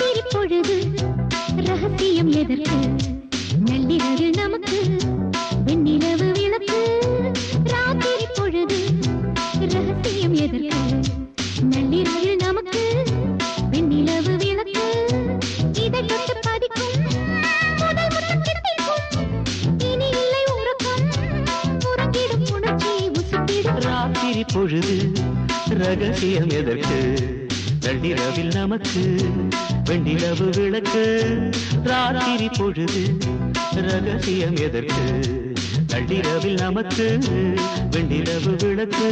ராத்திரி பொழுது ரகசியம் எதற்கு நள்ளிரவில் நமக்கு வெண்ணிலவு விளக்கு ராத்திரி பொழுது ரகசியம் எதற்கு நள்ளிரவில் நமக்கு வெண்ணிலவு விளக்கு இதை தொட்டு பதிக்கும் முதல் முத்தம் தித்திக்கும் இனி இல்லை உறக்கம் உறங்கிடும் உணர்ச்சியை உசுப்பிடும் ராத்திரி பொழுது ரகசியம் எதற்கு நள்ளிரவில் நமக்கு வெண்ணிலவு விளக்கு ராத்திரி பொழுது ரகசியம் எதற்கு நள்ளிரவில் நமக்கு வெண்ணிலவு விளக்கு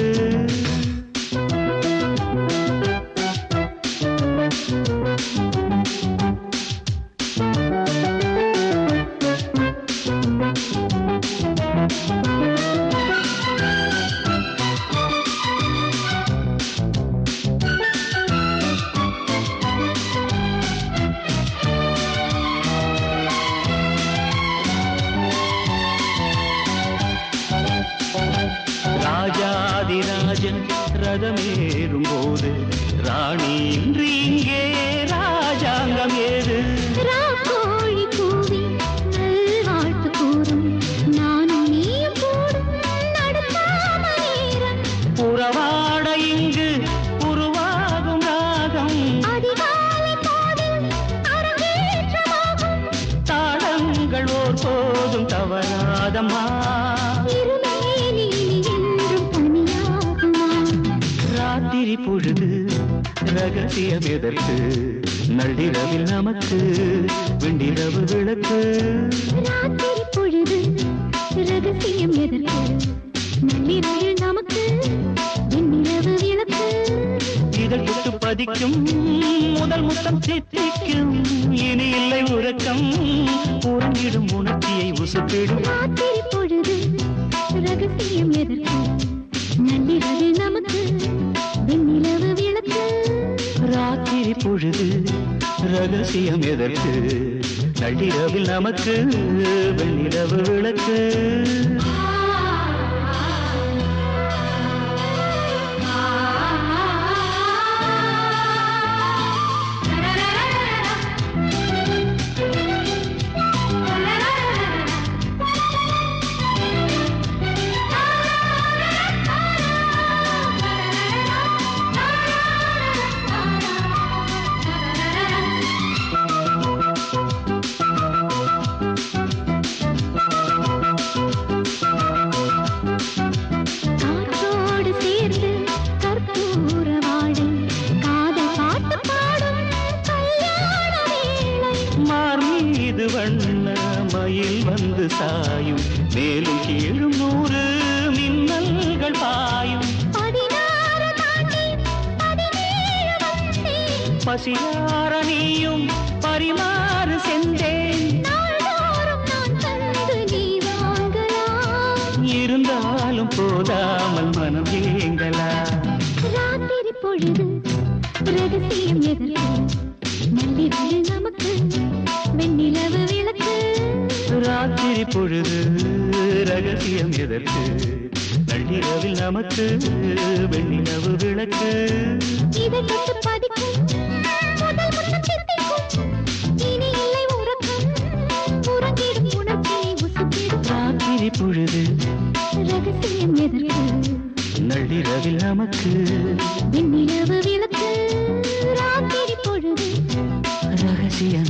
ராஜாதிராஜன் ரதமேறும் போது ராணி இன்று இங்கே ராஜாங்கம் ஏது ராக்கோழி கூவி நல்வாழ்த்து கூறும் நானும் நீயும் கூடும் நடுக்காம நேரம் புறவாட இங்கு உருவாகும் ராகம் அதிகாலை போதில் அரங்கேற்றமாகும் தாளங்கள் ஓர் போதும் தவறாதம்மா இருமேனி என்றும் பணியாகுமா ராத்திரி பொழுது ரகசியம் எதற்கு நள்ளிரவில் நமக்கு வெண்ணிலவு விளக்கு ராத்திரி பொழுது ரகசியம் எதற்கு நள்ளிரவில் நமக்கு வெண்ணிலவு விளக்கு இதழ் தொட்டு பதிக்கும் முதல் முத்தம் தித்திக்கும் இனி இல்லை உறக்கம் உறங்கிடும் உணர்ச்சியை உசுப்பிடும் ராத்திரி பொழுது ரகசியம் எதற்கு நள்ளிரவில் நமக்கு வெண்ணிலவு விளக்கு ராத்திரி பொழுது ரகசியம் எதற்கு நள்ளிரவில் நமக்கு வெண்ணிலவு விளக்கு காற்றோடு சேர்ந்து கற்பூர வாழை காதல் பாட்டு பாடும் கல்யாண வேளை மார் மீது வண்ண மயில் வந்து சாயும் மேலும் கீழும் நூறு மின்னல்கள் பாயும் பதினாறு தாண்டி பதினேழு வந்தேன் பசியார நீயும் பரிமாறு சென்றேன் நாள்தோறும் நான் தந்து நீ வாங்கலாம் இருந்தாலும் போதாமல் மனம் ஏங்கலா ராத்திரி பொழுது ரகசியம் எதற்கு நள்ளிரவில் நமக்கு வெண்ணிலவு விளக்கு ராத்திரி பொழுது ரகசியம் எதற்கு நள்ளிரவில் நமக்கு வெண்ணிலவு விளக்கு இதை தொட்டு பதிக்கும் முதல் முத்தம் தித்திக்கும் இனி இல்லை உறக்கம் உறங்கிடும் உணர்ச்சியை உசுப்பிடும் ராத்திரி பொழுது ரகசியம் எதற்கு நள்ளிரவில் நமக்கு வெண்ணிலவு விளக்கு ராத்திரி பொழுது ரகசியம்